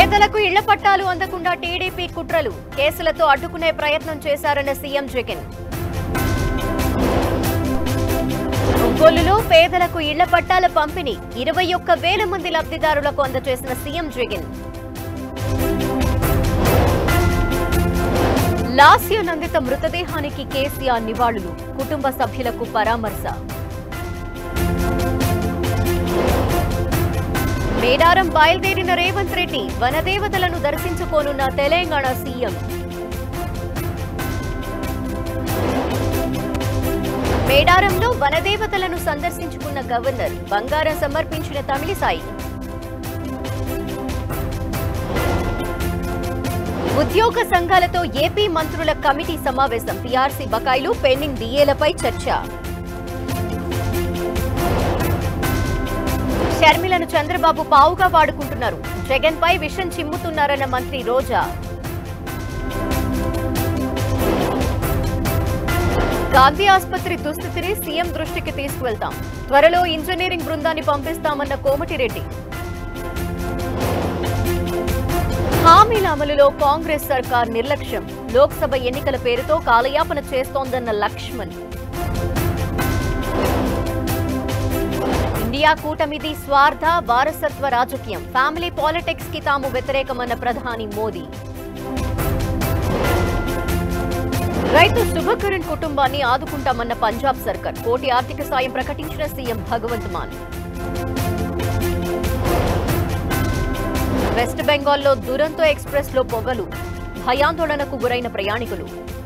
పేదలకు ఇళ్ల పట్టాలు అందకుండా టీడీపీ కుట్రలు కేసులతో అడ్డుకునే ప్రయత్నం చేశారన్న సీఎం జగన్ ఒంగోలులో పేదలకు ఇళ్ల పట్టాల పంపిణీ ఇరవై ఒక్క వేల మంది లబ్ధిదారులకు అందజేసిన సీఎం జగన్ లాస్య నందిత మృతదేహానికి కేసీఆర్ నివాళులు కుటుంబ సభ్యులకు పరామర్శ మేడారం బయలుదేరిన రేవంత్ రెడ్డి వనదేవతలను దర్శించుకోనున్న తెలంగాణ సీఎం మేడారంలో వనదేవతలను సందర్శించుకున్న గవర్నర్ బంగారం సమర్పించిన తమిళిసాయి ఉద్యోగ సంఘాలతో ఏపీ మంత్రుల కమిటీ సమావేశం పీఆర్సీ బకాయిలు పెండింగ్ డిఏలపై చర్చ షర్మిలను చంద్రబాబు పావుగా వాడుకుంటున్నారు జగన్ పై విషం చిమ్ముతున్నారన్న మంత్రి రోజా గాంధీ ఆసుపత్రి దుస్థితిని సీఎం దృష్టికి తీసుకువెళ్తాం త్వరలో ఇంజనీరింగ్ బృందాన్ని పంపిస్తామన్న కోమటిరెడ్డి హామీల అమలులో కాంగ్రెస్ సర్కార్ నిర్లక్ష్యం లోక్సభ ఎన్నికల పేరుతో కాలయాపన చేస్తోందన్న లక్ష్మణ్ ఇండియా కూటమిది స్వార్థ వారసత్వ రాజకీయం ఫ్యామిలీ పాలిటిక్స్ కి తాము వ్యతిరేకమన్న ప్రధాని మోదీ రైతు శుభకరణ్ కుటుంబాన్ని ఆదుకుంటామన్న పంజాబ్ సర్కార్ కోటి ఆర్థిక సాయం ప్రకటించిన సీఎం భగవంత్ మాన్ వెస్ట్ బెంగాల్లో దురంతో ఎక్స్ప్రెస్ లో పొగలు భయాందోళనకు గురైన ప్రయాణికులు